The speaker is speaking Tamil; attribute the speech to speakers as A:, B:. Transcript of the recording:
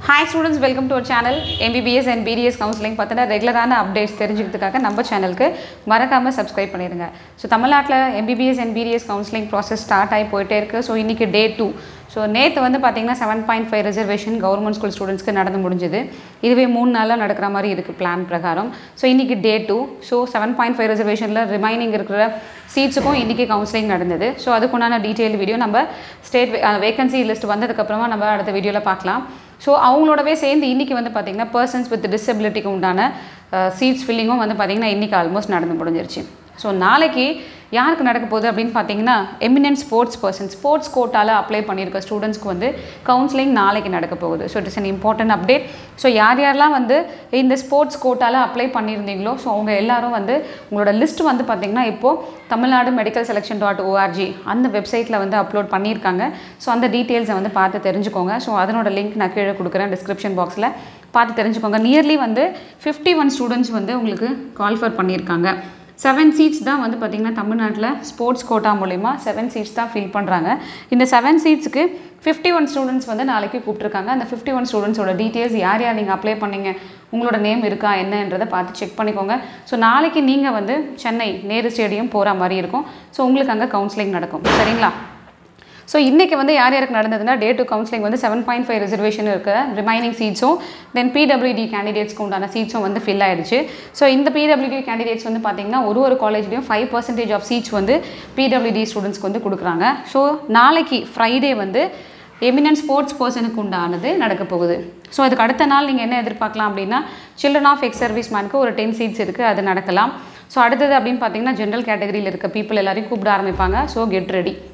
A: hi students welcome to our channel MBBS and BDS counselling பார்த்தீங்கன்னா ரெகுலரான அப்டேட்ஸ் தெரிஞ்சுக்கிறதுக்காக நம்ம சேனலுக்கு மறக்காமல் சப்ஸ்கிரைப் பண்ணிடுங்க ஸோ தமிழ்நாட்டில் MBBS and BDS counselling process start ஆகி போயிட்டே இருக்குது ஸோ இன்றைக்கி டே டூ ஸோ நேற்று வந்து பார்த்தீங்கன்னா seven point five reservation government school ஸ்டூடெண்ட்ஸ்க்கு நடந்து முடிஞ்சுது இதுவே மூணு நாளாக நடக்கிற மாதிரி இருக்குது பிளான் பிரகாரம் ஸோ இன்றைக்கி day two so seven point five ரிசர்வேஷனில் ரிமைனிங் இருக்கிற சீட்ஸுக்கும் இன்றைக்கி கவுன்சிலிங் நடந்தது ஸோ அதுக்குண்டான டீட்டெயில் வீடியோ நம்ம ஸ்டேட் வேகன்சி லிஸ்ட் வந்ததுக்கப்புறமா நம்ம அடுத்த வீடியோவில் பார்க்கலாம் ஸோ அவங்களோடவே சேர்ந்து இன்றைக்கி வந்து பார்த்திங்கன்னா பர்சன்ஸ் வித் டிசபிலிட்டிக்கு உண்டான சீட்ஸ் ஃபில்லிங்கும் வந்து பார்த்திங்கன்னா இன்றைக்கி ஆல்மோஸ்ட் நடந்து முடிஞ்சிருச்சு ஸோ நாளைக்கு யாருக்கு நடக்க போகுது அப்படின்னு பார்த்தீங்கன்னா எமினன்ட் ஸ்போர்ட்ஸ் பர்சன் ஸ்போர்ட்ஸ் கோட்டாவில் அப்ளை பண்ணியிருக்க ஸ்டூடெண்ட்ஸ்க்கு வந்து கவுன்சிலிங் நாளைக்கு நடக்க போகுது so it is an important update so யார் யாரெல்லாம் வந்து இந்த ஸ்போர்ட்ஸ் கோட்டாவில் அப்ளை பண்ணியிருந்தீங்களோ ஸோ அவங்க எல்லாரும் வந்து உங்களோட லிஸ்ட் வந்து பார்த்திங்கன்னா இப்போது Tamil Nadu medical selection dot org அந்த வெப்சைட்டில் வந்து அப்லோட் பண்ணியிருக்காங்க ஸோ அந்த டீட்டெயில்ஸை வந்து பார்த்து தெரிஞ்சுக்கோங்க ஸோ அதனோட லிங்க் நான் கீழே கொடுக்குறேன் டிஸ்கிரிப்ஷன் பாக்ஸில் பார்த்து தெரிஞ்சுக்கோங்க நியர்லி வந்து ஃபிஃப்டி ஒன் ஸ்டூடெண்ட்ஸ் வந்து உங்களுக்கு கால்ஃபர் பண்ணியிருக்காங்க செவன் சீட்ஸ் தான் வந்து பார்த்திங்கன்னா தமிழ்நாட்டில் ஸ்போர்ட்ஸ் கோட்டா மூலிமா செவன் சீட்ஸ் தான் ஃபில் பண்ணுறாங்க இந்த செவன் சீட்ஸுக்கு ஃபிஃப்டி ஒன் ஸ்டூடெண்ட்ஸ் வந்து நாளைக்கு கூப்பிட்ருக்காங்க அந்த ஃபிஃப்டி ஒன் ஸ்டூடெண்ட்ஸோட டீட்டெயில்ஸ் யார் யார் நீங்கள் அப்ளை பண்ணீங்க உங்களோட நேம் இருக்கா என்னன்றதை பார்த்து செக் பண்ணிக்கோங்க ஸோ நாளைக்கு நீங்கள் வந்து சென்னை நேரு ஸ்டேடியம் போகிற மாதிரி இருக்கும் ஸோ உங்களுக்கு அங்கே கவுன்சிலிங் நடக்கும் சரிங்களா ஸோ இன்றைக்கி வந்து யார் யாருக்கு நடந்ததுன்னா டே டு கவுன்சிலிங் வந்து செவன் பாயிண்ட் ஃபைவ் ரிசர்வேஷன் இருக்கிற ரிமைனிங் சீட்ஸும் தென் பிடபிள்யூடி கேண்டிடேட்ஸ்க்கு உண்டான சீட்ஸும் வந்து ஃபில் ஆயிடுச்சு ஸோ இந்த பிடபிள்யூடி கேண்டிடேட்ஸ் வந்து பார்த்திங்கன்னா ஒரு ஒரு காலேஜ்லேயும் ஃபைவ் பர்சன்டேஜ் ஆஃப் சீட்ஸ் வந்து பிடபிள்யூடி ஸ்டூடெண்ட்ஸ்க்கு வந்து கொடுக்குறாங்க ஸோ நாளைக்கு ஃப்ரைடே வந்து எமினன்ட் ஸ்போர்ட்ஸ் பர்சனுக்கு உண்டானது நடக்க போகுது ஸோ அதுக்கு அடுத்த நாள் நீங்கள் என்ன எதிர்பார்க்கலாம் அப்படின்னா சில்ட்ரன் ஆஃப் எக்ஸ் சர்வீஸ் மேனுக்கு ஒரு டென் சீட்ஸ் இருக்குது அது நடக்கலாம் ஸோ அடுத்தது அப்படின்னு பார்த்தீங்கன்னா ஜென்ரல் கேட்டகரியில் இருக்க பீப்புள் எல்லாரையும் கூப்பிட ஆரம்பிப்பாங்க ஸோ கெட் ரெடி